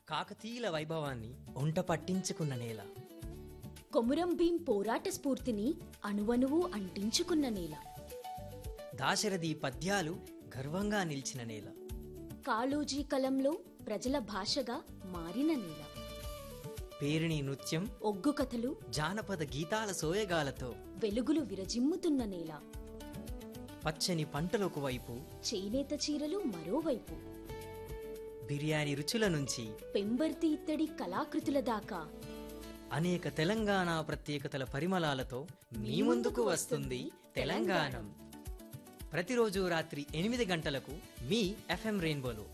కాకతీయుల వైభవాన్ని ఒంట పట్టించుకున్న నేల కొమురం భీం పోరాట స్ఫూర్తిని అణువణువు అంటించుకున్న నేల దాశరథి పద్యాలు గర్వంగా నిలిచిన నేల కాళోజీ కలంలో ప్రజల భాషగా మారిన నేల పేరిణి నృత్యం ఒగ్గు కథలు జానపద గీతాల సోయగాలతో వెలుగులు విరజిమ్ముతున్న నేల పచ్చని పంటలకు వైపు చేనేత చీరలు మరోవైపు బిర్యానీ రుచుల నుంచి పెంబర్తి ఇత్తడి కళాకృతుల దాకా అనేక తెలంగాణ ప్రత్యేకతల పరిమళాలతో మీ ముందుకు వస్తుంది తెలంగాణం ప్రతిరోజు రాత్రి ఎనిమిది గంటలకు మీ ఎఫ్ఎం రెయిన్బోలో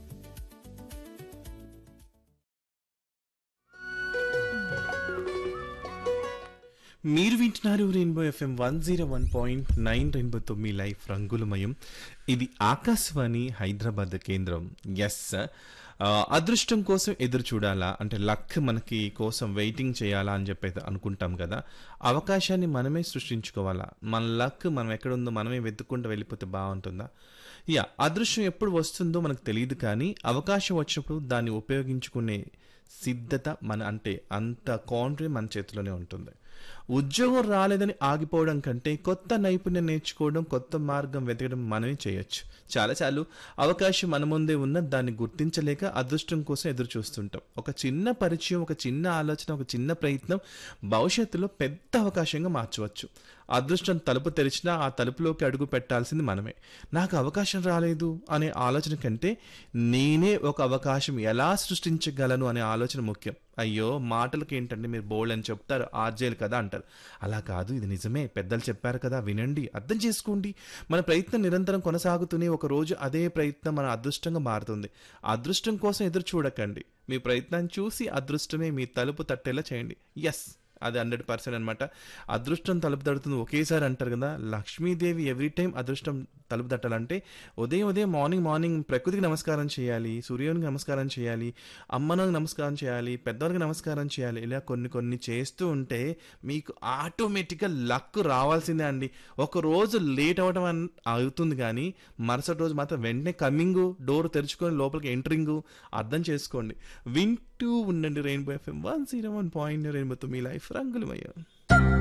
మీరు వింటున్నారు rainbow FM one zero one point nine రెయిన్బోతో మీ లైఫ్ రంగులమయం ఇది ఆకాశవాణి హైదరాబాద్ కేంద్రం ఎస్ అదృష్టం కోసం ఎదురు చూడాలా అంటే లక్ మనకి కోసం వెయిటింగ్ చేయాలా అని చెప్పి అయితే అనుకుంటాం కదా అవకాశాన్ని మనమే సృష్టించుకోవాలా మన లక్ మనం ఎక్కడుందో మనమే వెతుక్కుంటూ వెళ్ళిపోతే బాగుంటుందా యా అదృష్టం ఎప్పుడు వస్తుందో మనకు తెలియదు కానీ అవకాశం వచ్చినప్పుడు దాన్ని ఉపయోగించుకునే సిద్ధత మన అంటే అంత కాన్ఫిడెంట్ మన చేతిలోనే ఉంటుంది ఉద్యోగం రాలేదని ఆగిపోవడం కంటే కొత్త నైపుణ్యం నేర్చుకోవడం కొత్త మార్గం వెతకడం మనమే చేయొచ్చు చాలాసార్లు అవకాశం మన ముందే ఉన్న దాన్ని గుర్తించలేక అదృష్టం కోసం ఎదురు చూస్తుంటాం ఒక చిన్న పరిచయం ఒక చిన్న ఆలోచన ఒక చిన్న ప్రయత్నం భవిష్యత్తులో పెద్ద అవకాశంగా మార్చవచ్చు అదృష్టం తలుపు తెరిచినా ఆ తలుపులోకి అడుగు పెట్టాల్సింది మనమే నాకు అవకాశం రాలేదు అనే ఆలోచన కంటే నేనే ఒక అవకాశం ఎలా సృష్టించగలను అనే ఆలోచన ముఖ్యం అయ్యో మాటలకి ఏంటంటే మీరు బోల్డ్ అని చెప్తారు ఆర్జేలు కదా అంటారు అలా కాదు ఇది నిజమే పెద్దలు చెప్పారు కదా వినండి అర్థం చేసుకోండి మన ప్రయత్నం నిరంతరం కొనసాగుతూనే ఒక రోజు అదే ప్రయత్నం మన అదృష్టంగా మారుతుంది అదృష్టం కోసం ఎదురు చూడకండి మీ ప్రయత్నాన్ని చూసి అదృష్టమే మీ తలుపు తట్టేలా చేయండి ఎస్ అది హండ్రెడ్ పర్సెంట్ అనమాట అదృష్టం తలుపు తడుతుంది ఒకేసారి అంటారు కదా లక్ష్మీదేవి ఎవ్రీ టైం అదృష్టం తలుపు తట్టాలంటే ఉదయం ఉదయం మార్నింగ్ మార్నింగ్ ప్రకృతికి నమస్కారం చేయాలి సూర్యునికి నమస్కారం చేయాలి అమ్మనకు నమస్కారం చేయాలి పెద్దవారికి నమస్కారం చేయాలి ఇలా కొన్ని కొన్ని చేస్తూ ఉంటే మీకు ఆటోమేటిక్గా లక్ రావాల్సిందే అండి ఒక రోజు లేట్ అవ్వడం అన్- అవుతుంది కానీ మరుసటి రోజు మాత్రం వెంటనే కమింగ్ డోర్ తెరుచుకొని లోపలికి ఎంటరింగ్ అర్థం చేసుకోండి వింటూ ఉండండి rainbow FM one zero one point రెయిన్బోతో మీ లైఫ్ రంగులమయ్యా